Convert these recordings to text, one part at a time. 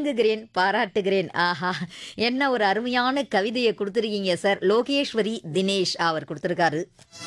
வணங்குகிறேன் பாராட்டுகிறேன் ஆஹா என்ன ஒரு அருமையான கவிதையை கொடுத்துருக்கீங்க சார் லோகேஸ்வரி தினேஷ் அவர் கொடுத்துருக்காரு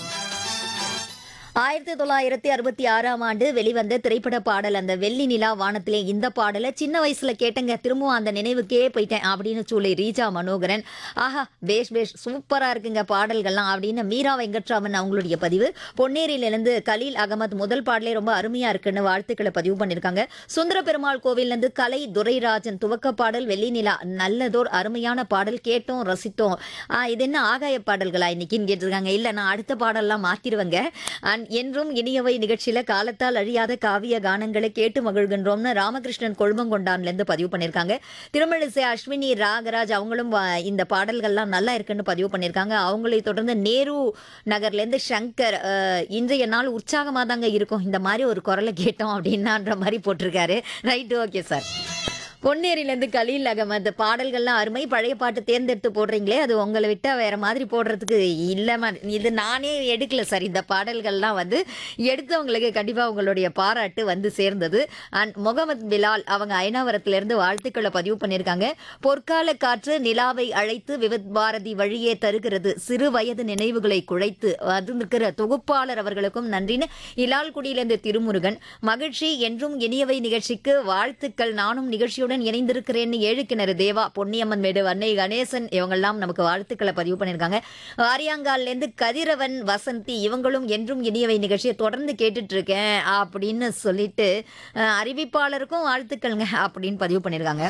ஆயிரத்தி தொள்ளாயிரத்தி அறுபத்தி ஆறாம் ஆண்டு வெளிவந்த திரைப்பட பாடல் அந்த வெள்ளி நிலா வானத்திலே இந்த பாடலை சின்ன வயசுல கேட்டேங்க திரும்பவும் அந்த நினைவுக்கே போயிட்டேன் அப்படின்னு சொல்லி ரீஜா மனோகரன் ஆஹா பேஷ் பேஷ் சூப்பரா இருக்குங்க பாடல்கள்லாம் அப்படின்னு மீரா வெங்கட்ராமன் அவங்களுடைய பதிவு பொன்னேரியிலிருந்து கலீல் அகமது முதல் பாடலே ரொம்ப அருமையா இருக்குன்னு வாழ்த்துக்களை பதிவு பண்ணியிருக்காங்க சுந்தர பெருமாள் கோவிலிருந்து கலை துரைராஜன் துவக்க பாடல் வெள்ளி நிலா நல்லதோர் அருமையான பாடல் கேட்டோம் ரசித்தோம் ஆ, இது என்ன ஆகாய பாடல்களா இன்னைக்குன்னு கேட்டிருக்காங்க இல்ல நான் அடுத்த பாடல்லாம் மாத்திருவேங்க அண்ட் என்றும் இனியவை நிகழ்ச்சியில காலத்தால் அழியாத காவிய கானங்களை கேட்டு மகிழ்கின்றோம்னு ராமகிருஷ்ணன் கொழுமங்கொண்டான்ல இருந்து பதிவு பண்ணியிருக்காங்க திருமழிசை அஸ்வினி ராகராஜ் அவங்களும் வ- இந்த பாடல்கள்லாம் நல்லா இருக்குன்னு பதிவு பண்ணியிருக்காங்க அவங்களை தொடர்ந்து நேரு நகர்ல இருந்து சங்கர் அஹ், இன்றைய நாள் உற்சாகமா தாங்க இருக்கும் இந்த மாதிரி ஒரு குரலை கேட்டோம் அப்படின்னான்ற மாதிரி போட்டிருக்காரு ரைட் ஓகே சார் பொன்னேரியிலேருந்து கலீல் அகமது பாடல்கள்லாம் அருமை பழைய பாட்டு தேர்ந்தெடுத்து போடுறீங்களே அது உங்களை விட்டா வேற மாதிரி போடுறதுக்கு இல்லைமா இது நானே எடுக்கல சார் இந்த பாடல்கள்லாம் வந்து எடுத்தவங்களுக்கு கண்டிப்பாக உங்களுடைய பாராட்டு வந்து சேர்ந்தது அண்ட் முகமது பிலால் அவங்க ஐநாவரத்திலிருந்து வாழ்த்துக்களை பதிவு பண்ணியிருக்காங்க பொற்கால காற்று நிலாவை அழைத்து விவித் பாரதி வழியே தருகிறது சிறு வயது நினைவுகளை குழைத்து அது இருக்கிற தொகுப்பாளர் அவர்களுக்கும் நன்றின்னு இலால்குடியிலிருந்து திருமுருகன் மகிழ்ச்சி என்றும் இனியவை நிகழ்ச்சிக்கு வாழ்த்துக்கள் நானும் நிகழ்ச்சியுடன் இணைந்திருக்கிறேன்னு ஏழு கிணறு தேவா பொன்னியம்மன் மேடு அன்னை கணேசன் இவங்கெல்லாம் நமக்கு வாழ்த்துக்களை பதிவு பண்ணியிருக்காங்க ஆரியாங்கால்ல இருந்து கதிரவன் வசந்தி இவங்களும் என்றும் இனியவை நிகழ்ச்சியை தொடர்ந்து கேட்டுட்டு இருக்கேன் அப்படின்னு சொல்லிட்டு அஹ், அறிவிப்பாளருக்கும் வாழ்த்துக்கள்ங்க அப்படின்னு பதிவு பண்ணியிருக்காங்க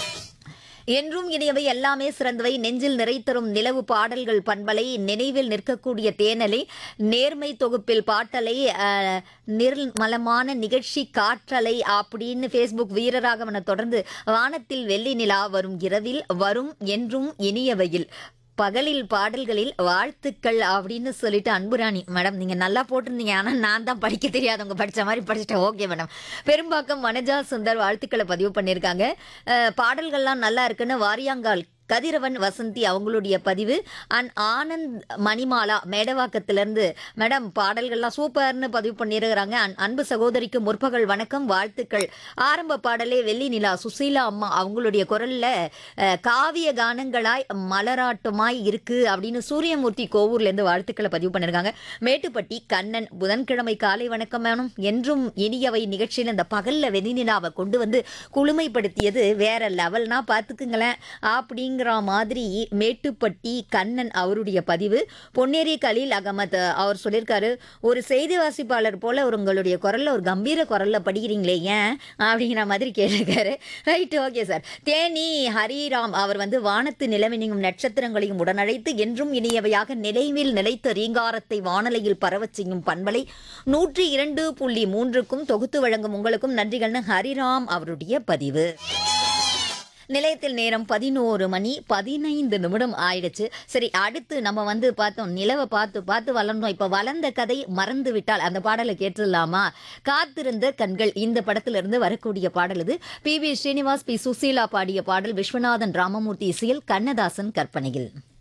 என்றும் இனியவை எல்லாமே சிறந்தவை நெஞ்சில் நிறைத்தரும் நிலவு பாடல்கள் பண்பலை நினைவில் நிற்கக்கூடிய தேனலை நேர்மை தொகுப்பில் பாட்டலை அஹ், நிர்மலமான நிகழ்ச்சி காற்றலை அப்படின்னு ஃபேஸ்புக் வீரராகவனை தொடர்ந்து வானத்தில் வெள்ளி நிலா வரும் இரவில் வரும் என்றும் இனியவையில் பகலில் பாடல்களில் வாழ்த்துக்கள் அப்படின்னு சொல்லிட்டு அன்புராணி மேடம் நீங்க நல்லா போட்டிருந்தீங்க ஆனா நான் தான் படிக்க தெரியாதவங்க படிச்ச மாதிரி படிச்சிட்டேன் ஓகே மேடம் பெரும்பாக்கம் வனஜா சுந்தர் வாழ்த்துக்களை பதிவு பண்ணியிருக்காங்க அஹ், பாடல்கள்லாம் நல்லா இருக்குன்னு வாரியாங்கால் கதிரவன் வசந்தி அவங்களுடைய பதிவு அண்ட் ஆனந்த் மணிமாலா மேடவாக்கத்திலிருந்து மேடம் பாடல்கள்லாம் சூப்பர்னு பதிவு பண்ணியிருக்கிறாங்க அண்ட் அன்பு சகோதரிக்கு முற்பகல் வணக்கம் வாழ்த்துக்கள் ஆரம்ப பாடலே வெள்ளி நிலா சுசீலா அம்மா அவங்களுடைய குரல்ல அஹ், காவிய கானங்களாய் மலராட்டமாய் இருக்கு அப்படின்னு சூரியமூர்த்தி கோவூர்ல இருந்து வாழ்த்துக்களை பதிவு பண்ணியிருக்காங்க மேட்டுப்பட்டி கண்ணன் புதன்கிழமை காலை வணக்கம் மேனும் என்றும் இனியவை நிகழ்ச்சியில் இந்த பகல்ல வெண்ணிலாவை கொண்டு வந்து குளுமைப்படுத்தியது வேற லெவல்னா பார்த்துக்குங்களேன் அப்படிங்கிற மாதிரி மேட்டுப்பட்டி கண்ணன் அவருடைய பதிவு பொன்னேரி கலீல் அகமது அவர் சொல்லியிருக்காரு ஒரு செய்தி வாசிப்பாளர் போல ஒரு உங்களுடைய குரல்ல ஒரு கம்பீர குரல்ல படிக்கிறீங்களே ஏன் அப்படிங்கிற மாதிரி கேட்டிருக்காரு right okay sir Theni Hariram அவர் வந்து வானத்து நிலவினையும் நட்சத்திரங்களையும் உடனழைத்து என்றும் இனியவையாக நினைவில் நிலைத்த ரீங்காரத்தை வானலையில் பரவச் செய்யும் பண்பலை நூற்றி இரண்டு புள்ளி மூன்றுக்கும் தொகுத்து வழங்கும் உங்களுக்கும் நன்றிகள்னு ஹரிராம் அவருடைய பதிவு நிலையத்தில் நேரம் பதினோரு மணி பதினைந்து நிமிடம் ஆயிடுச்சு சரி அடுத்து நம்ம வந்து பார்த்தோம் நிலவை பார்த்து பார்த்து வளர்ந்தோம் இப்போ வளர்ந்த கதை மறந்து விட்டால் அந்த பாடலை கேட்டுடலாமா காத்திருந்த கண்கள் இந்த படத்திலிருந்து வரக்கூடிய பாடல் இது P B Srinivas P Susheela பாடிய பாடல் விஸ்வநாதன் ராமமூர்த்தி இசையில் கண்ணதாசன் கற்பனையில்